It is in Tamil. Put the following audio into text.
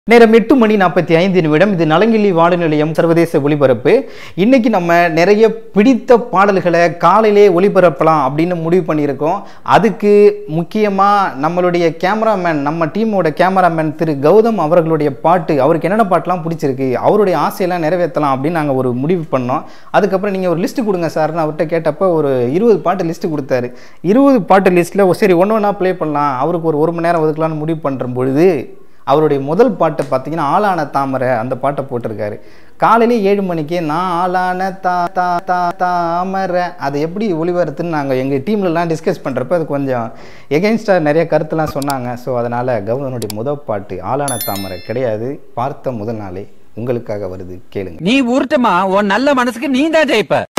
நேரம் எட்டு மணி நாற்பத்தி ஐந்து நிமிடம் இது நலங்கிள்ளி வானொலி நிலையம் சர்வதேச ஒளிபரப்பு இன்னைக்கு நம்ம நிறைய பிடித்த பாடல்களை காலையிலே ஒளிபரப்பலாம் அப்படின்னு முடிவு பண்ணியிருக்கோம் அதுக்கு முக்கியமாக நம்மளுடைய கேமராமேன் நம்ம டீமோட கேமராமேன் திரு கௌதம் அவர்களுடைய பாட்டு அவருக்கு என்னென்ன பாட்டெலாம் பிடிச்சிருக்கு அவருடைய ஆசையெல்லாம் நிறைவேற்றலாம் அப்படின்னு நாங்கள் ஒரு முடிவு பண்ணோம் அதுக்கப்புறம் நீங்கள் ஒரு லிஸ்ட்டு கொடுங்க சார்னு அவர்கிட்ட கேட்டப்போ ஒரு இருபது பாட்டு லிஸ்ட்டு கொடுத்தாரு இருபது பாட்டு லிஸ்ட்டில் சரி ஒன்று ஒன்றா ப்ளே பண்ணலாம் அவருக்கு ஒரு ஒரு மணி நேரம் ஒதுக்கலாம்னு முடிவு பண்ணுற பொழுது அவருடைய முதல் பாட்டை பார்த்தீங்கன்னா ஆளான தாமரை அந்த பாட்டை போட்டிருக்காரு காலையிலே ஏழு மணிக்கே நான் ஆளான தா தா தா தாமரை அதை எப்படி ஒளிபரத்துன்னு நாங்கள் எங்கள் டீம்லலாம் டிஸ்கஸ் பண்ணுறப்ப அது கொஞ்சம் எகென்ஸ்டாக நிறைய கருத்துலாம் சொன்னாங்க ஸோ அதனால் கௌதனுடைய முதல் பாட்டு ஆளான தாமரை கிடையாது பார்த்த முதல் நாளே உங்களுக்காக வருது கேளுங்க நீ உருட்டுமா உன் நல்ல மனசுக்கு நீ தான் ஜெயிப்ப